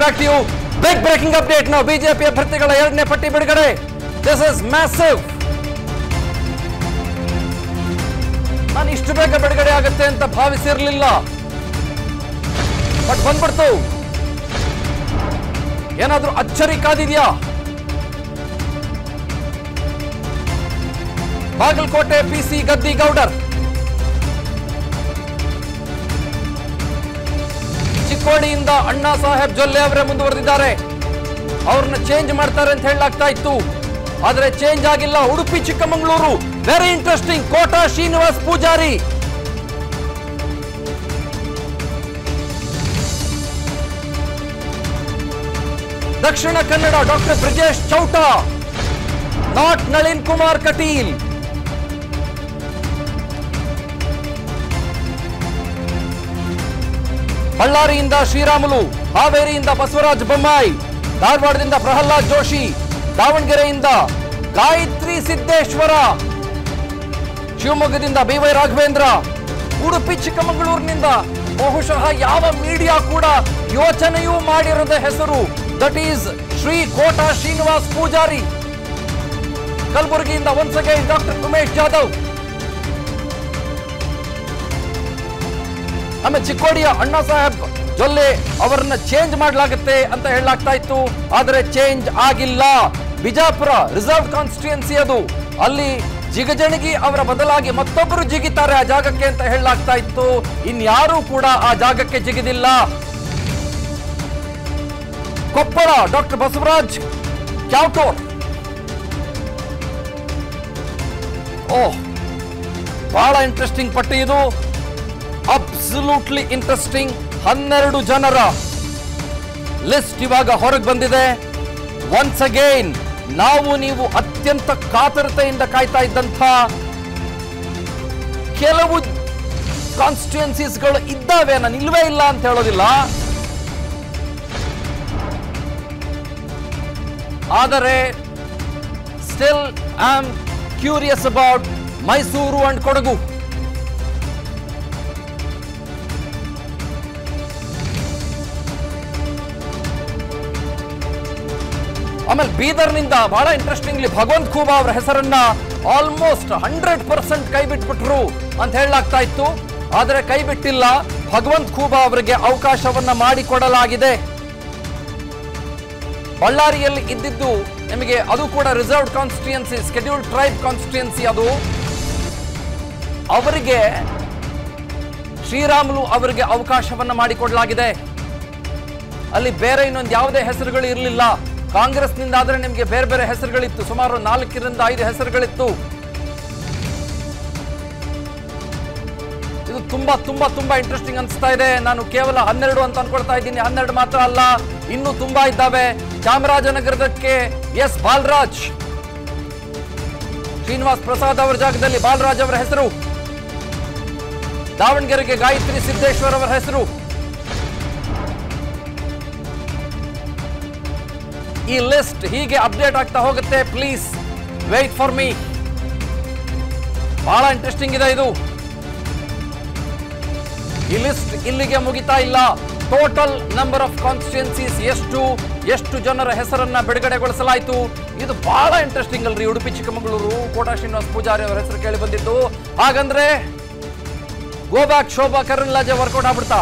back to you big breaking update ನಾವು BJP ಅಭ್ಯರ್ಥಿಗಳ ಎರಡನೇ ಪಟ್ಟಿ ಬಿಡುಗಡೆ ದಿಸ್ ಇಸ್ ಮ್ಯಾಸಿವ್ ನಾನು ಇಷ್ಟು ಬೇಗ ಬಿಡುಗಡೆ ಆಗುತ್ತೆ ಅಂತ ಭಾವಿಸಿರ್ಲಿಲ್ಲ ಬಟ್ ಬಂದ್ಬಿಡ್ತು ಏನಾದ್ರೂ ಅಚ್ಚರಿ ಕಾದಿದ್ಯಾ ಬಾಗಲಕೋಟೆ ಪಿಸಿ ಗದ್ದಿಗೌಡರ್ ಚಿಕ್ಕೋಡಿಯಿಂದ ಅಣ್ಣಾ ಸಾಹೇಬ್ ಜೊಲ್ಲೆ ಅವರೇ ಮುಂದುವರೆದಿದ್ದಾರೆ ಅವ್ರನ್ನ ಚೇಂಜ್ ಮಾಡ್ತಾರೆ ಅಂತ ಹೇಳಲಾಗ್ತಾ ಇತ್ತು ಆದ್ರೆ ಚೇಂಜ್ ಆಗಿಲ್ಲ Udupi Chikkamagaluru very interesting Kota Srinivas Poojary Dakshina Kannada doctor Brijesh Chowta not Nalin Kumar Kateel ಬಳ್ಳಾರಿಯಿಂದ ಶ್ರೀರಾಮುಲು ಹಾವೇರಿಯಿಂದ ಬಸವರಾಜ ಬೊಮ್ಮಾಯಿ ಧಾರವಾಡದಿಂದ ಪ್ರಹ್ಲಾದ್ ಜೋಶಿ ದಾವಣಗೆರೆಯಿಂದ ಗಾಯತ್ರಿ ಸಿದ್ದೇಶ್ವರ ಶಿವಮೊಗ್ಗದಿಂದ ಬಿ ವೈ ರಾಘವೇಂದ್ರ ಉಡುಪಿ ಚಿಕ್ಕಮಗಳೂರಿನಿಂದ ಬಹುಶಃ ಯಾವ ಮೀಡಿಯಾ ಕೂಡ ಯೋಚನೆಯೂ ಮಾಡಿರದ ಹೆಸರು ದಟ್ ಈಸ್ ಶ್ರೀ ಕೋಟಾ ಶ್ರೀನಿವಾಸ್ ಪೂಜಾರಿ ಕಲಬುರಗಿಯಿಂದ once again doctor Umesh Jadhav ಆಮೇಲೆ ಚಿಕ್ಕೋಡಿಯ ಅಣ್ಣಾ ಸಾಹೇಬ್ ಜೊಲ್ಲೆ ಅವರನ್ನ ಚೇಂಜ್ ಮಾಡಲಾಗುತ್ತೆ ಅಂತ ಹೇಳಲಾಗ್ತಾ ಇತ್ತು ಆದರೆ ಚೇಂಜ್ ಆಗಿಲ್ಲ ಬಿಜಾಪುರ ರಿಸರ್ವ್ ಕಾನ್ಸ್ಟಿಟ್ಯೂನ್ಸಿ ಅದು ಅಲ್ಲಿ ಜಿಗಜಣಗಿ ಅವರ ಬದಲಾಗಿ ಮತ್ತೊಬ್ಬರು ಜಿಗಿತಾರೆ ಆ ಜಾಗಕ್ಕೆ ಅಂತ ಹೇಳಲಾಗ್ತಾ ಇತ್ತು ಇನ್ಯಾರೂ ಕೂಡ ಆ ಜಾಗಕ್ಕೆ ಜಿಗಿದಿಲ್ಲ ಕೊಪ್ಪಳ ಡಾಕ್ಟರ್ ಬಸವರಾಜ್ ಕ್ಯಾವ್ಟೋರ್ ಓಹ್ ಬಹಳ ಇಂಟ್ರೆಸ್ಟಿಂಗ್ ಪಟ್ಟಿ ಇದು ಅಬ್ಸಲ್ಯೂಟ್ಲಿ ಇಂಟ್ರೆಸ್ಟಿಂಗ್ ಹನ್ನೆರಡು ಜನರ ಲಿಸ್ಟ್ ಇವಾಗ ಹೊರಗೆ ಬಂದಿದೆ ಒನ್ಸ್ ಅಗೈನ್ ನಾವು ನೀವು ಅತ್ಯಂತ ಕಾತರತೆಯಿಂದ ಕಾಯ್ತಾ ಇದ್ದಂಥ ಕೆಲವು ಕಾನ್ಸ್ಟಿಟ್ಯೂನ್ಸೀಸ್ಗಳು ಇದ್ದಾವೆ ನಾನು ಇಲ್ವೇ ಇಲ್ಲ ಅಂತ ಹೇಳೋದಿಲ್ಲ ಆದರೆ still I am curious about Mysuru and Kodagu ಆಮೇಲೆ ಬೀದರ್ನಿಂದ ಬಹಳ ಇಂಟ್ರೆಸ್ಟಿಂಗ್ಲಿ ಭಗವಂತ್ ಖೂಬಾ ಅವರ ಹೆಸರನ್ನ ಆಲ್ಮೋಸ್ಟ್ ಹಂಡ್ರೆಡ್ ಪರ್ಸೆಂಟ್ ಕೈ ಬಿಟ್ಬಿಟ್ರು ಅಂತ ಹೇಳಲಾಗ್ತಾ ಇತ್ತು ಆದರೆ ಕೈ ಬಿಟ್ಟಿಲ್ಲ ಭಗವಂತ್ ಖೂಬಾ ಅವರಿಗೆ ಅವಕಾಶವನ್ನ ಮಾಡಿಕೊಡಲಾಗಿದೆ ಬಳ್ಳಾರಿಯಲ್ಲಿ ಇದ್ದಿದ್ದು ನಿಮಗೆ ಅದು ಕೂಡ reserved constituency scheduled tribe constituency ಅದು ಅವರಿಗೆ ಶ್ರೀರಾಮುಲು ಅವರಿಗೆ ಅವಕಾಶವನ್ನ ಮಾಡಿಕೊಡಲಾಗಿದೆ ಅಲ್ಲಿ ಬೇರೆ ಇನ್ನೊಂದು ಯಾವುದೇ ಹೆಸರುಗಳು ಇರಲಿಲ್ಲ ಕಾಂಗ್ರೆಸ್ನಿಂದ ಆದ್ರೆ ನಿಮಗೆ ಬೇರೆ ಬೇರೆ ಹೆಸರುಗಳಿತ್ತು ಸುಮಾರು ನಾಲ್ಕರಿಂದ ಐದು ಹೆಸರುಗಳಿತ್ತು ಇದು ತುಂಬಾ ತುಂಬಾ ತುಂಬಾ ಇಂಟ್ರೆಸ್ಟಿಂಗ್ ಅನಿಸ್ತಾ ಇದೆ ನಾನು ಕೇವಲ ಹನ್ನೆರಡು ಅಂತ ಅನ್ಕೊಳ್ತಾ ಇದ್ದೀನಿ ಹನ್ನೆರಡು ಮಾತ್ರ ಅಲ್ಲ ಇನ್ನೂ ತುಂಬಾ ಇದ್ದಾವೆ ಚಾಮರಾಜನಗರದಕ್ಕೆ ಎಸ್ ಬಾಲರಾಜ್ ಶ್ರೀನಿವಾಸ್ ಪ್ರಸಾದ್ ಅವರ ಜಾಗದಲ್ಲಿ ಬಾಲರಾಜ್ ಅವರ ಹೆಸರು ದಾವಣಗೆರೆಗೆ ಗಾಯತ್ರಿ ಸಿದ್ದೇಶ್ವರ್ ಅವರ ಹೆಸರು ಈ ಲಿಸ್ಟ್ ಹೀಗೆ ಅಪ್ಡೇಟ್ ಆಗ್ತಾ ಹೋಗುತ್ತೆ ಪ್ಲೀಸ್ ವೇಟ್ ಫಾರ್ ಮೀ ಬಹಳ ಇಂಟ್ರೆಸ್ಟಿಂಗ್ ಇದೆ ಇದು ಈ ಲಿಸ್ಟ್ ಇಲ್ಲಿಗೆ ಮುಗಿತಾ ಇಲ್ಲ ಟೋಟಲ್ ನಂಬರ್ ಆಫ್ ಕಾನ್ಸ್ಟಿಟ್ಯೂನ್ಸೀಸ್ ಎಷ್ಟು ಎಷ್ಟು ಜನರ ಹೆಸರನ್ನ ಬಿಡುಗಡೆಗೊಳಿಸಲಾಯಿತು ಇದು ಬಹಳ ಇಂಟ್ರೆಸ್ಟಿಂಗ್ ಅಲ್ರಿ ಉಡುಪಿ ಚಿಕ್ಕಮಗಳೂರು ಕೋಟಾ ಶ್ರೀನಿವಾಸ್ ಪೂಜಾರಿ ಅವರ ಹೆಸರು ಕೇಳಿ ಬಂದಿದ್ದು ಹಾಗಂದ್ರೆ ಗೋಬ್ಯಾಕ್ ಶೋಭಾ ಕರಂದ್ಲಾಜೆ ವರ್ಕೌಟ್ ಆಗ್ಬಿಡ್ತಾ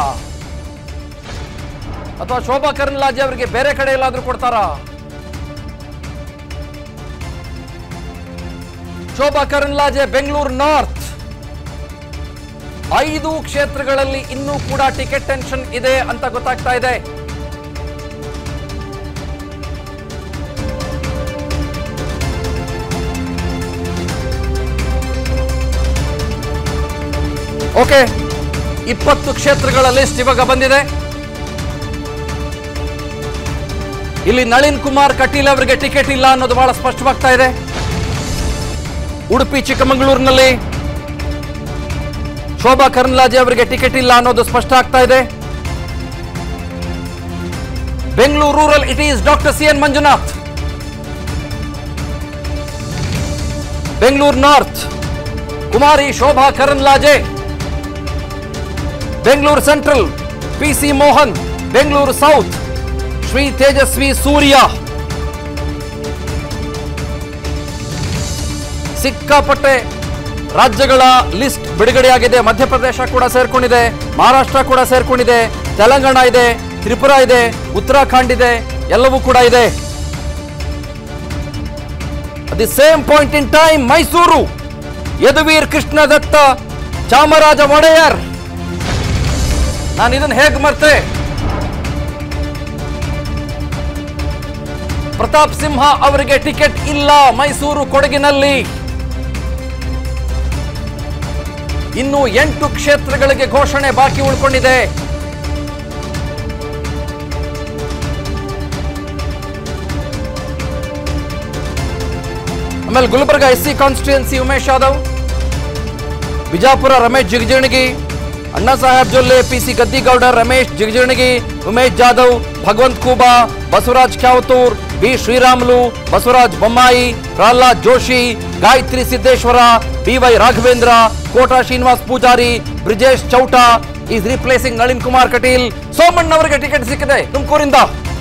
ಅಥವಾ ಶೋಭಾ ಕರಂದ್ಲಾಜೆ ಅವರಿಗೆ ಬೇರೆ ಕಡೆ ಎಲ್ಲಾದ್ರೂ ಕೊಡ್ತಾರಾ ಶೋಭಾ ಕರಂದ್ಲಾಜೆ ಬೆಂಗಳೂರು ನಾರ್ತ್ ಐದು ಕ್ಷೇತ್ರಗಳಲ್ಲಿ ಇನ್ನೂ ಕೂಡ ಟಿಕೆಟ್ ಟೆನ್ಷನ್ ಇದೆ ಅಂತ ಗೊತ್ತಾಗ್ತಾ ಇದೆ ಓಕೆ ಇಪ್ಪತ್ತು ಕ್ಷೇತ್ರಗಳ ಲಿಸ್ಟ್ ಇವಾಗ ಬಂದಿದೆ ಇಲ್ಲಿ ನಳಿನ್ ಕುಮಾರ್ ಕಟೀಲ್ ಅವರಿಗೆ ಟಿಕೆಟ್ ಇಲ್ಲ ಅನ್ನೋದು ಬಹಳ ಸ್ಪಷ್ಟವಾಗ್ತಾ ಇದೆ ಉಡುಪಿ ಚಿಕ್ಕಮಗಳೂರಿನಲ್ಲಿ ಶೋಭಾ ಕರಂದ್ಲಾಜೆ ಅವರಿಗೆ ಟಿಕೆಟ್ ಇಲ್ಲ ಅನ್ನೋದು ಸ್ಪಷ್ಟ ಆಗ್ತಾ ಇದೆ Bengaluru rural it is doctor C N Manjunath Bengaluru north Kumari Shobha Karandlaje Bengaluru central P C Mohan Bengaluru south Shri Tejasvi Surya ಸಿಕ್ಕಾಪಟ್ಟೆ ರಾಜ್ಯಗಳ ಲಿಸ್ಟ್ ಬಿಡುಗಡೆಯಾಗಿದೆ ಮಧ್ಯಪ್ರದೇಶ ಕೂಡ ಸೇರ್ಕೊಂಡಿದೆ ಮಹಾರಾಷ್ಟ್ರ ಕೂಡ ಸೇರ್ಕೊಂಡಿದೆ ತೆಲಂಗಾಣ ಇದೆ ತ್ರಿಪುರಾ ಇದೆ ಉತ್ತರಾಖಂಡ್ ಇದೆ ಎಲ್ಲವೂ ಕೂಡ ಇದೆ the same point in time Mysuru Yaduveer Krishna Datta Chamaraja Wadiyar ನಾನು ಇದನ್ನು ಹೇಗೆ ಮರ್ತೆ ಪ್ರತಾಪ್ ಸಿಂಹ ಅವರಿಗೆ ಟಿಕೆಟ್ ಇಲ್ಲ ಮೈಸೂರು ಕೊಡಗಿನಲ್ಲಿ ಇನ್ನು ಎಂಟು ಕ್ಷೇತ್ರಗಳಿಗೆ ಘೋಷಣೆ ಬಾಕಿ ಉಳ್ಕೊಂಡಿದೆ ಆಮೇಲೆ Gulbarga S C constituency Umesh Yadav Bijapur Ramesh Jigajinagi Anna Saheb Jolle P C Gaddigouda Ramesh Jigajinagi Umesh Jadhav Bhagwanth Khuba Basavaraj Kyavatur B Sriramulu Basavaraj Bommai Pralhad Joshi Gayatri Siddeshwara B Y Raghavendra Kota Srinivas Poojary Brijesh Chowta is replacing Nalin Kumar Kateel Somanna ಅವರಿಗೆ ಟಿಕೆಟ್ ಸಿಕ್ಕಿದೆ ತುಮಕೂರಿಂದ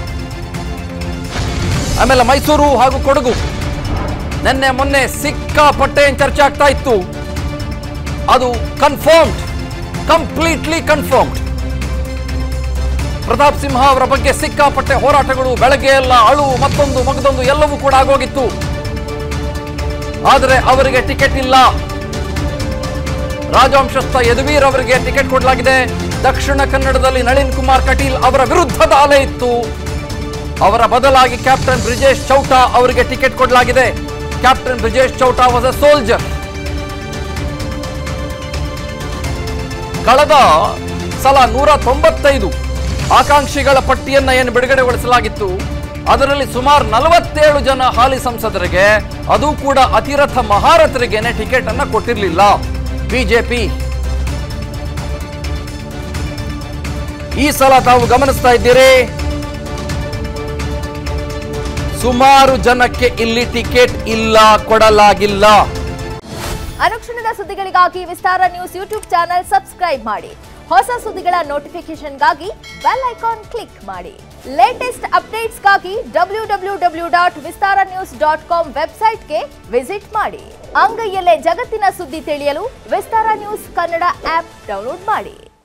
ಆಮೇಲೆ ಮೈಸೂರು ಹಾಗೂ ಕೊಡಗು ನಿನ್ನೆ ಮೊನ್ನೆ ಸಿಕ್ಕಾಪಟ್ಟೆ ಏನ್ ಚರ್ಚೆ ಆಗ್ತಾ ಇತ್ತು ಅದು confirmed completely confirmed Pratap Simha ಅವರ ಬಗ್ಗೆ ಸಿಕ್ಕಾಪಟ್ಟೆ ಹೋರಾಟಗಳು ಬೆಳಗ್ಗೆ ಎಲ್ಲ ಅಳು ಮತ್ತೊಂದು ಮಗದೊಂದು ಎಲ್ಲವೂ ಕೂಡ ಆಗೋಗಿತ್ತು ಆದರೆ ಅವರಿಗೆ ಟಿಕೆಟ್ ಇಲ್ಲ ರಾಜವಂಶಸ್ಥ ಯದುವೀರ್ ಅವರಿಗೆ ಟಿಕೆಟ್ ಕೊಡಲಾಗಿದೆ ದಕ್ಷಿಣ ಕನ್ನಡದಲ್ಲಿ ನಳಿನ್ ಕುಮಾರ್ ಕಟೀಲ್ ಅವರ ವಿರುದ್ಧದ ಅಲೆ ಇತ್ತು ಅವರ ಬದಲಾಗಿ ಕ್ಯಾಪ್ಟನ್ ಬ್ರಿಜೇಶ್ ಚೌಟಾ ಅವರಿಗೆ ಟಿಕೆಟ್ ಕೊಡಲಾಗಿದೆ captain Brijesh Chowta was a soldier ಕಳೆದ ಸಲ ನೂರ ತೊಂಬತ್ತೈದು ಆಕಾಂಕ್ಷಿಗಳ ಪಟ್ಟಿಯನ್ನ ಏನು ಬಿಡುಗಡೆಗೊಳಿಸಲಾಗಿತ್ತು ಅದರಲ್ಲಿ ಸುಮಾರು ನಲವತ್ತೇಳು ಜನ ಹಾಲಿ ಸಂಸದರಿಗೆ ಅದು ಕೂಡ ಅತಿರಥ ಮಹಾರಥರಿಗೇನೆ ಟಿಕೆಟ್ ಅನ್ನ ಕೊಟ್ಟಿರಲಿಲ್ಲ ಬಿಜೆಪಿ ಈ ಸಲ ತಾವು ಗಮನಿಸ್ತಾ ಇದ್ದೀರಿ ಸುಮಾರು ಜನಕ್ಕೆ ಇಲ್ಲಿ ಟಿಕೆಟ್ ಇಲ್ಲ ಕೊಡಲಾಗಿಲ್ಲ ಅನುಕ್ಷಣದ ಸುದ್ದಿಗಳಿಗಾಗಿ Vistara news YouTube channel subscribe ಮಾಡಿ ಹೊಸ ಸುದ್ದಿಗಳ ನೋಟಿಫಿಕೇಶನ್ಗಾಗಿ ಬೆಲ್ ಐಕಾನ್ ಕ್ಲಿಕ್ ಮಾಡಿ ಲೇಟೆಸ್ಟ್ ಅಪ್ಡೇಟ್ಸ್ಗಾಗಿ W W W dot Vistara news dot com ವೆಬ್ಸೈಟ್ಗೆ ವಿಸಿಟ್ ಮಾಡಿ ಅಂಗೈಯಲ್ಲೇ ಜಗತ್ತಿನ ಸುದ್ದಿ ತಿಳಿಯಲು Vistara news Kannada app download ಮಾಡಿ